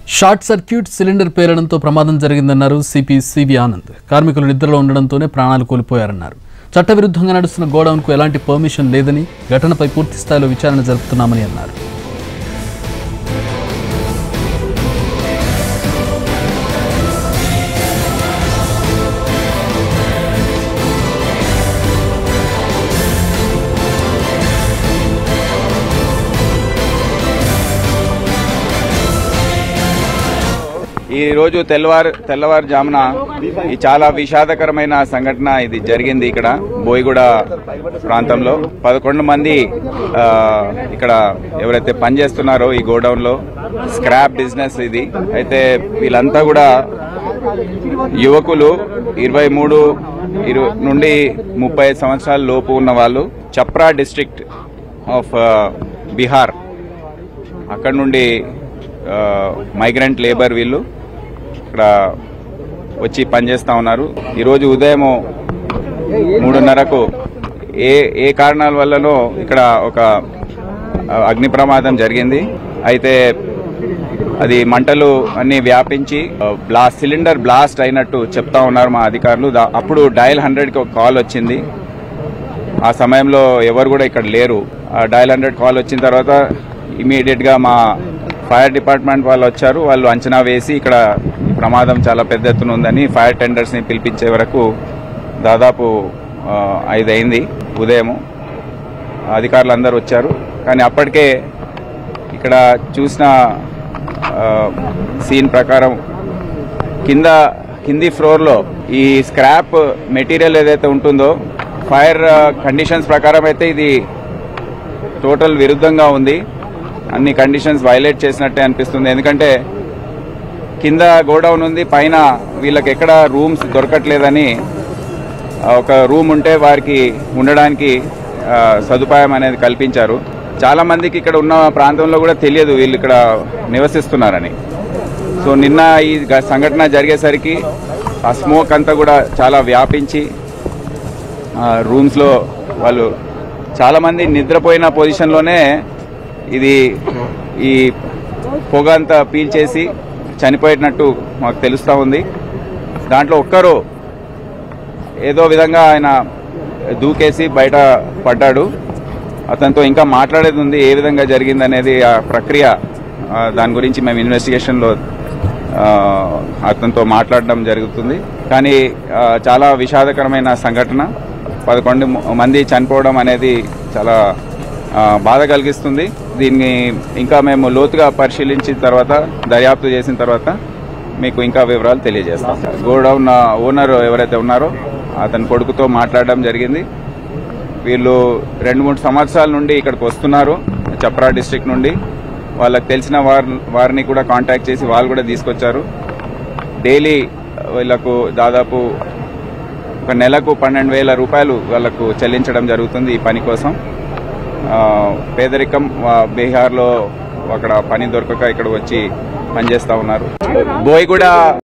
short circuit cylinder పేలడంతో ప్రమాదం జరిగిందన్నారు CP CV Anand కార్మికులు నిద్రలో ఉండడంతోనే ప్రాణాలు కోల్పోయారన్నారు చట్టవిరుద్ధంగా నడుస్తున్న గోడౌన్కు ఎలాంటి పర్మిషన్ లేదని ఘటనపై పూర్తి స్థాయిలో విచారణ జరుపుతున్నామని అన్నారు ఈ రోజు తెల్లవారు తెల్లవారుజామున ఈ చాలా విషాదకరమైన సంఘటన ఇది జరిగింది ఇక్కడ బోయిగూడ ప్రాంతంలో పదకొండు మంది ఆ, ఇక్కడ ఎవరైతే పనిచేస్తున్నారో ఈ గోడౌన్ లో స్క్రాప్ బిజినెస్ ఇది అయితే వీళ్ళంతా కూడా యువకులు ఇరవై మూడు ఇరు నుండి ముప్పై ఐదు సంవత్సరాల లోపు ఉన్న వాళ్ళు చప్రా డిస్ట్రిక్ట్ ఆఫ్ బీహార్ అక్కడ నుండి మైగ్రెంట్ లేబర్ వీళ్ళు ఇక్కడ వచ్చి పనిచేస్తా ఉన్నారు ఈరోజు ఉదయం మూడున్నరకు ఏ ఏ కారణాల వల్లనో ఇక్కడ ఒక ఆ, అగ్ని ప్రమాదం జరిగింది అయితే అది మంటలు అన్ని వ్యాపించి ఆ, బ్లాస్ట్ సిలిండర్ బ్లాస్ట్ అయినట్టు చెప్తా ఉన్నారు మా అధికారులు దా- అప్పుడు డయల్ హండ్రెడ్కి ఒక కాల్ వచ్చింది ఆ సమయంలో ఎవరు కూడా ఇక్కడ లేరు ఆ డయల్ హండ్రెడ్ కాల్ వచ్చిన తర్వాత ఇమీడియట్ గా మా ఫైర్ డిపార్ట్మెంట్ వాళ్ళు వచ్చారు వాళ్ళు అంచనా వేసి ఇక్కడ ఈ ప్రమాదం చాలా పెద్ద ఎత్తున ఉందని ఫైర్ టెండర్స్ ని పిలిపించే వరకు దాదాపు ఆ, ఐదు అయింది ఉదయం అధికారులు అందరూ వచ్చారు కానీ అప్పటికే ఇక్కడ చూసిన ఆ, సీన్ ప్రకారం కింద కింది ఫ్లోర్ లో ఈ స్క్రాప్ మెటీరియల్ ఏదైతే ఉంటుందో ఫైర్ కండిషన్స్ ప్రకారం అయితే ఇది టోటల్ విరుద్ధంగా ఉంది అన్ని కండిషన్స్ వైలేట్ చేసినట్టే అనిపిస్తుంది ఎందుకంటే కింద గోడౌన్ ఉంది పైన వీళ్ళకి ఎక్కడ రూమ్స్ దొరకట్లేదని ఆ, ఒక రూమ్ ఉంటే వారికి ఉండడానికి ఆ, సదుపాయం అనేది కల్పించారు చాలా మందికి ఇక్కడ ఉన్న ప్రాంతంలో కూడా తెలియదు వీళ్ళు ఇక్కడ నివసిస్తున్నారని సో నిన్న ఈ గ- సంఘటన జరిగేసరికి ఆ స్మోక్ అంతా కూడా చాలా వ్యాపించి రూమ్స్లో వాళ్ళు చాలామంది నిద్రపోయిన పొజిషన్లోనే ఇది ఈ పొగ అంతా పీల్చేసి చనిపోయినట్టు మాకు తెలుస్తూ ఉంది దాంట్లో ఒక్కరు ఏదో విధంగా ఆయన దూకేసి బయట పడ్డాడు అతనితో ఇంకా మాట్లాడేది ఉంది ఏ విధంగా జరిగింది అనేది ఆ ప్రక్రియ ఆ, దాని గురించి మేము ఇన్వెస్టిగేషన్లో ఆ, అతనితో మాట్లాడడం జరుగుతుంది కానీ ఆ, చాలా విషాదకరమైన సంఘటన పదకొండు మంది చనిపోవడం అనేది చాలా ఆ, బాధ కలిగిస్తుంది దీన్ని ఇంకా మేము లోతుగా పరిశీలించిన తర్వాత దర్యాప్తు చేసిన తర్వాత మీకు ఇంకా వివరాలు తెలియజేస్తాం గోడౌన్ ఓనర్ ఎవరైతే ఉన్నారో అతని కొడుకుతో మాట్లాడడం జరిగింది వీళ్ళు రెండు మూడు సంవత్సరాల నుండి ఇక్కడికి వస్తున్నారు చప్రా డిస్ట్రిక్ట్ నుండి వాళ్ళకి తెలిసిన వారి వారిని కూడా కాంటాక్ట్ చేసి వాళ్ళు కూడా తీసుకొచ్చారు డైలీ వీళ్ళకు దాదాపు ఒక నెలకు పన్నెండు వేల రూపాయలు వాళ్ళకు చెల్లించడం జరుగుతుంది ఈ పని కోసం ఆ, పేదరికం ఆ, బీహార్లో అక్కడ పని దొరకక ఇక్కడ వచ్చి పనిచేస్తా ఉన్నారు బోయగూడ